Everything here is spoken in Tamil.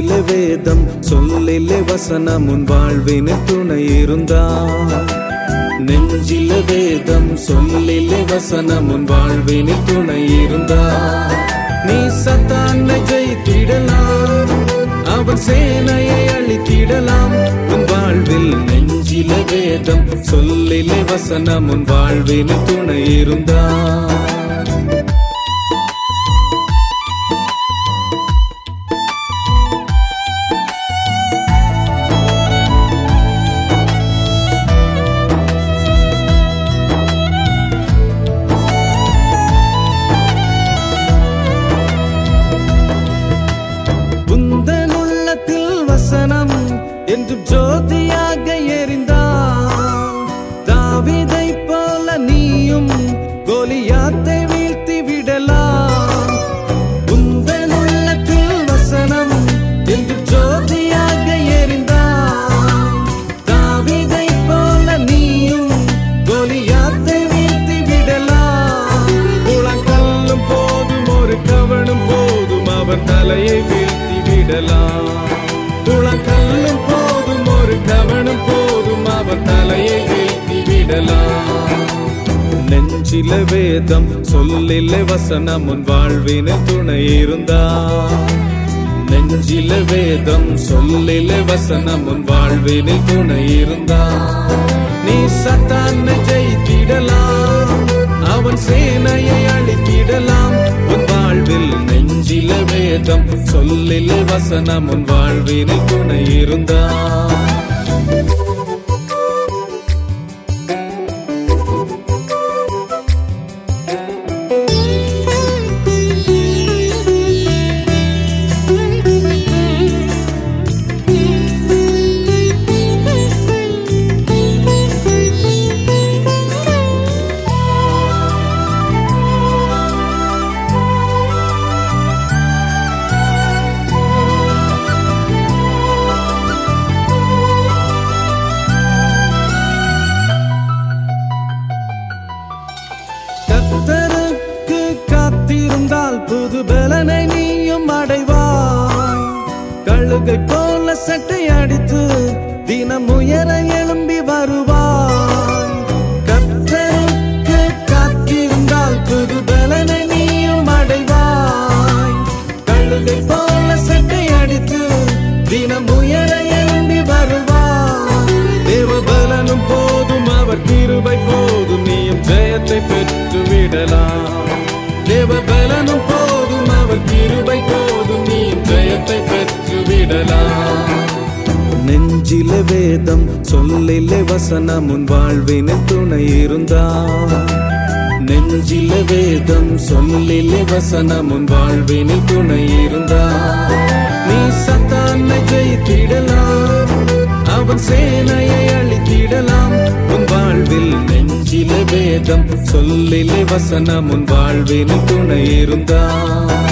நெஞ்சிலே வேதம் சொல்லிலே வசனம் உன் வாழ்வினில் துணை இருந்தா நெஞ்சிலே வேதம் சொல்லிலே வசனம் உன் வாழ்வினில் துணை இருந்தா நீ சத்தானை ஜெயித்திடலாம் அவன் சேனையை அழித்திடலாம் உன் வாழ்வில் நெஞ்சிலே வேதம் சொல்லிலே வசனம் உன் வாழ்வினில் துணை இருந்தா உந்தன் உள்ளத்தில் வசனம் என்று ஜோதியாக எரிந்தான் தாவிதை போல நீயும் கோலியாத்தை வீழ்த்தி விடலாம் உந்தன் உள்ளத்தில் வசனம் என்று ஜோதியாக எரிந்தான் தாவிதை போல நீயும் கோலியாத்தை வீழ்த்தி விடலாம் குளங்கல்லும் போதும் ஒரு கவனம் போதும் அவன் தலையை வீழ்த்தி விடலாம் குளங்கல்லும் போதும் ஒரு கவனம் போதும் அவன் தலையை வீழ்த்தி விடலாம் நெஞ்சில வேதம் சொல்லில வசனம் உன் வாழ்வினில் துணை இருந்தா நெஞ்சில வேதம் சொல்லில வசனம் உன் வாழ்வினில் துணை இருந்தா நீ சத்தானை ஜெயித்திடலாம் அவன் சேனையை அழித்திடலாம் உன் வாழ்வில் நெஞ்சில வேதம் சொல்லில வசனம் உன் வாழ்வினில் துணை இருந்தா கர்த்தருக்கு காத்திருந்தால் புது பலனை நீயும் அடைவாய் கழுகை போல சட்டை அடித்து தினம் உயர எழும்பி வருவாய் கர்த்தருக்கு காத்திருந்தால் புது பலனை நீயும் அடைவாய் கழுகை போல சட்டை அடித்து தினம் உயர எழும்பி வருவாய் தேவ பலனும் போதும் அவர் கிருபை போதும் நீயும் ஜெயத்தை பெற்று விடலாம் தேவ பலனும் போதும் அவர் கிருபை போதும் நீயும் ஜெயத்தை பெற்று விடலாம் நெஞ்சில வேதம் சொல்லிலே வசனம் உன் வாழ்வினில் துணை இருந்தா நெஞ்சில வேதம் சொல்லிலே வசனம் உன் வாழ்வினில் துணை இருந்தா நீ சத்தானை ஜெயித்திடலாம் அவன் சேனையை அழித்திடலாம் உன் வாழ்வில் நெஞ்சில வேதம் சொல்லிலே வசனம் உன் வாழ்வினில் துணை இருந்தா